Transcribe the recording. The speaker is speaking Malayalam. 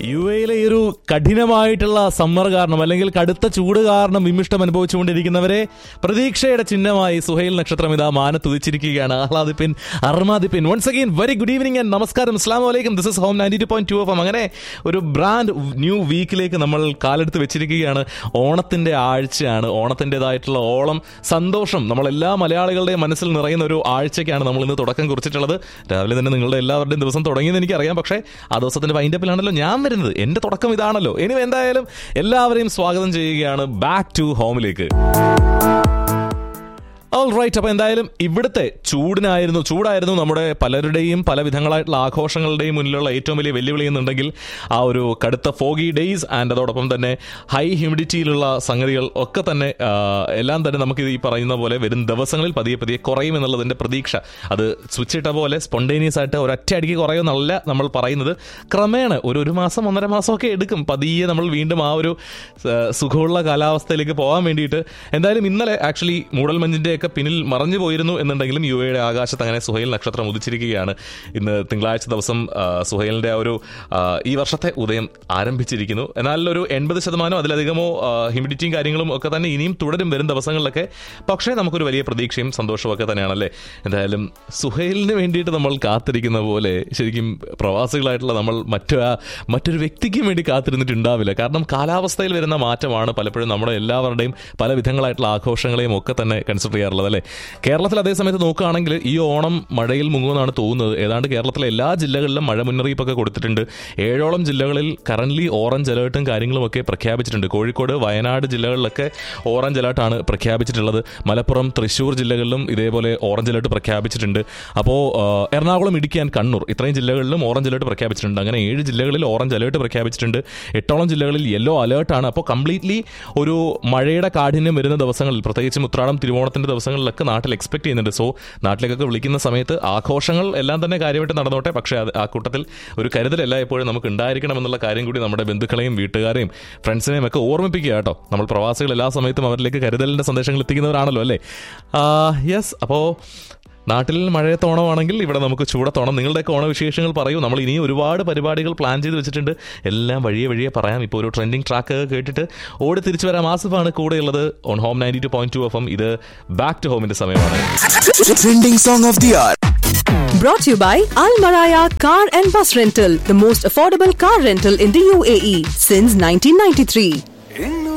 യു എയിലെ ഈ ഒരു കഠിനമായിട്ടുള്ള സമ്മർ കാരണം അല്ലെങ്കിൽ കടുത്ത ചൂട് കാരണം വിമിഷ്ടം അനുഭവിച്ചുകൊണ്ടിരിക്കുന്നവരെ പ്രതീക്ഷയുടെ ചിഹ്നമായി സുഹൈൽ നക്ഷത്രം ഇതാ മാനത്തുതിച്ചിരിക്കുകയാണ് ആഹ്ലാദിപ്പിൻ അർമാദിപ്പിൻ once again very good evening and നമസ്കാരം അസ്ലാം വലൈക്കും this is home ninety two point two F M അങ്ങനെ ഒരു ബ്രാൻഡ് ന്യൂ വീക്കിലേക്ക് നമ്മൾ കാലെടുത്ത് വെച്ചിരിക്കുകയാണ് ഓണത്തിന്റെ ആഴ്ചയാണ് ഓണത്തിൻ്റെതായിട്ടുള്ള ഓളം സന്തോഷം നമ്മളെല്ലാ മലയാളികളുടെയും മനസ്സിൽ നിറയുന്ന ഒരു ആഴ്ചയ്ക്കാണ് നമ്മൾ ഇന്ന് തുടക്കം കുറിച്ചിട്ടുള്ളത് രാവിലെ തന്നെ നിങ്ങളുടെ എല്ലാവരുടെയും ദിവസം തുടങ്ങിയെന്ന് എനിക്കറിയാം പക്ഷേ ആ ദിവസത്തിന്റെ വൈൻഡപ്പിലാണല്ലോ ഞാൻ വരുന്നത് എന്റെ തുടക്കം ഇതാണല്ലോ ഇനി എന്തായാലും എല്ലാവരെയും സ്വാഗതം ചെയ്യുകയാണ് ബാക്ക് ടു ഹോമിലേക്ക് ഓൾ റൈറ്റ് അപ്പോൾ എന്തായാലും ഇവിടുത്തെ ചൂടിനായിരുന്നു ചൂടായിരുന്നു നമ്മുടെ പലരുടെയും പല വിധങ്ങളായിട്ടുള്ള ആഘോഷങ്ങളുടെയും മുന്നിലുള്ള ഏറ്റവും വലിയ വെല്ലുവിളി എന്നുണ്ടെങ്കിൽ ആ ഒരു കടുത്ത ഫോഗി ഡേയ്സ് ആൻഡ് അതോടൊപ്പം തന്നെ ഹൈ ഹ്യൂമിഡിറ്റിയിലുള്ള സംഗതികൾ ഒക്കെ തന്നെ ആ, എല്ലാം തന്നെ നമുക്ക് ഈ പറയുന്ന പോലെ വരും ദിവസങ്ങളിൽ പതിയെ പതിയെ കുറയും എന്നുള്ളതിന്റെ പ്രതീക്ഷ അത് സ്വിച്ച് ഇട്ട പോലെ സ്പോണ്ടേനിയസ് ആയിട്ട് ഒരൊറ്റ അടിക്ക് കുറയുമെന്നല്ല നമ്മൾ പറയുന്നത് ക്രമേണ ഒരു ഒരു മാസം ഒന്നര മാസമൊക്കെ എടുക്കും പതിയെ നമ്മൾ വീണ്ടും ആ ഒരു ആ, സുഖമുള്ള കാലാവസ്ഥയിലേക്ക് പോകാൻ വേണ്ടിയിട്ട് എന്തായാലും ഇന്നലെ ആക്ച്വലി മൂടൽമഞ്ഞിന്റെ ഒക്കെ പിന്നിൽ മറഞ്ഞു പോയിരുന്നു എന്നുണ്ടെങ്കിലും യു എയുടെ ആകാശത്ത് അങ്ങനെ സുഹൈൽ നക്ഷത്രം ഉദിച്ചിരിക്കുകയാണ് ഇന്ന് തിങ്കളാഴ്ച ദിവസം ആ, സുഹൈലിന്റെ ആ ഒരു ആ, ഈ വർഷത്തെ ഉദയം ആരംഭിച്ചിരിക്കുന്നു എന്നാൽ ഒരു എൺപത് ശതമാനം അതിലധികമോ ഹ്യൂമിഡിറ്റിയും കാര്യങ്ങളും ഒക്കെ തന്നെ ഇനിയും തുടരും വരും ദിവസങ്ങളിലൊക്കെ പക്ഷേ നമുക്കൊരു വലിയ പ്രതീക്ഷയും സന്തോഷവും ഒക്കെ തന്നെയാണല്ലേ എന്തായാലും സുഹൈലിന് വേണ്ടിയിട്ട് നമ്മൾ കാത്തിരിക്കുന്ന പോലെ ശരിക്കും പ്രവാസികളായിട്ടുള്ള നമ്മൾ മറ്റു ആ- മറ്റൊരു വ്യക്തിക്കും വേണ്ടി കാത്തിരുന്നിട്ടുണ്ടാവില്ല കാരണം കാലാവസ്ഥയിൽ വരുന്ന മാറ്റമാണ് പലപ്പോഴും നമ്മുടെ എല്ലാവരുടെയും പല വിധങ്ങളായിട്ടുള്ള ആഘോഷങ്ങളെയും ഒക്കെ തന്നെ കൺസിഡർ ചെയ്യാറുള്ളത് അല്ലേ കേരളത്തിൽ അതേ സമയത്ത് നോക്കുകയാണെങ്കിൽ ഈ ഓണം മഴയിൽ മുങ്ങുമെന്നാണ് തോന്നുന്നത് ഏതാണ്ട് കേരളത്തിലെ എല്ലാ ജില്ലകളിലും മഴ മുന്നറിയിപ്പൊക്കെ കൊടുത്തിട്ടുണ്ട് ഏഴോളം ജില്ലകളിൽ കറന്റ് ഓറഞ്ച് അലേർട്ടും കാര്യങ്ങളും ഒക്കെ പ്രഖ്യാപിച്ചിട്ടുണ്ട് കോഴിക്കോട് വയനാട് ജില്ലകളിലൊക്കെ ഓറഞ്ച് അലേർട്ടാണ് പ്രഖ്യാപിച്ചിട്ടുള്ളത് മലപ്പുറം തൃശ്ശൂർ ജില്ലകളിലും ഇതേപോലെ ഓറഞ്ച് അലേർട്ട് പ്രഖ്യാപിച്ചിട്ടുണ്ട് അപ്പോൾ എറണാകുളം ഇടുക്കി ആൻഡ് കണ്ണൂർ ഇത്രയും ജില്ലകളിലും ഓറഞ്ച് അലേർട്ട് പ്രഖ്യാപിച്ചിട്ടുണ്ട് അങ്ങനെ ഏഴ് ജില്ലകളിൽ ഓറഞ്ച് അലേർട്ട് പ്രഖ്യാപിച്ചിട്ടുണ്ട് എട്ടോളം ജില്ലകളിൽ യെല്ലോ അലേർട്ടാണ് അപ്പോൾ കംപ്ലീറ്റ്ലി ഒരു മഴയുടെ കാഠിന്യം വരുന്ന ദിവസങ്ങളിൽ പ്രത്യേകിച്ചും ഉത്രാടം തിരുവോണത്തിന്റെ ദിവസങ്ങളിലൊക്കെ നാട്ടിൽ എക്സ്പെക്ട് ചെയ്യുന്നുണ്ട് സോ നാട്ടിലേക്കൊക്കെ വിളിക്കുന്ന സമയത്ത് ആഘോഷങ്ങൾ എല്ലാം തന്നെ കാര്യമായിട്ട് നടന്നോട്ടെ പക്ഷേ അത് ആ കൂട്ടത്തിൽ ഒരു കരുതൽ എല്ലായ്പ്പോഴും നമുക്ക് ഉണ്ടായിരിക്കണം എന്നുള്ള കാര്യം കൂടി നമ്മുടെ ബന്ധുക്കളെയും വീട്ടുകാരെയും ഫ്രണ്ട്സിനെയും ഒക്കെ ഓർമ്മിപ്പിക്കുക കേട്ടോ നമ്മൾ പ്രവാസികൾ എല്ലാ സമയത്തും അവരിലേക്ക് കരുതലിന്റെ സന്ദേശങ്ങൾ എത്തിക്കുന്നവരാണല്ലോ അല്ലേ യെസ് അപ്പോൾ നാട്ടിൽ മഴയത്തോണമാണെങ്കിൽ ഇവിടെ നമുക്ക് ചൂടത്തോണം നിങ്ങളുടെയൊക്കെ ഓണവിശേഷങ്ങൾ പറയൂ നമ്മൾ ഇനിയും ഒരുപാട് പരിപാടികൾ പ്ലാൻ ചെയ്ത് വെച്ചിട്ടുണ്ട് എല്ലാം വഴിയെ വഴിയെ പറയാം ഇപ്പോൾ ഒരു ട്രെൻഡിങ് ട്രാക്ക് കേട്ടിട്ട് ഓടി തിരിച്ചു വരാം ആസിഫാണ് കൂടെയുള്ളത് on home ninety two point two F M ഇത് ബാക്ക് ടു ഹോമിന്റെ സമയമാണ് Trending song of the hour. Brought to you by Al Maraya Car and Bus Rental, the most affordable car rental in the UAE since 1993.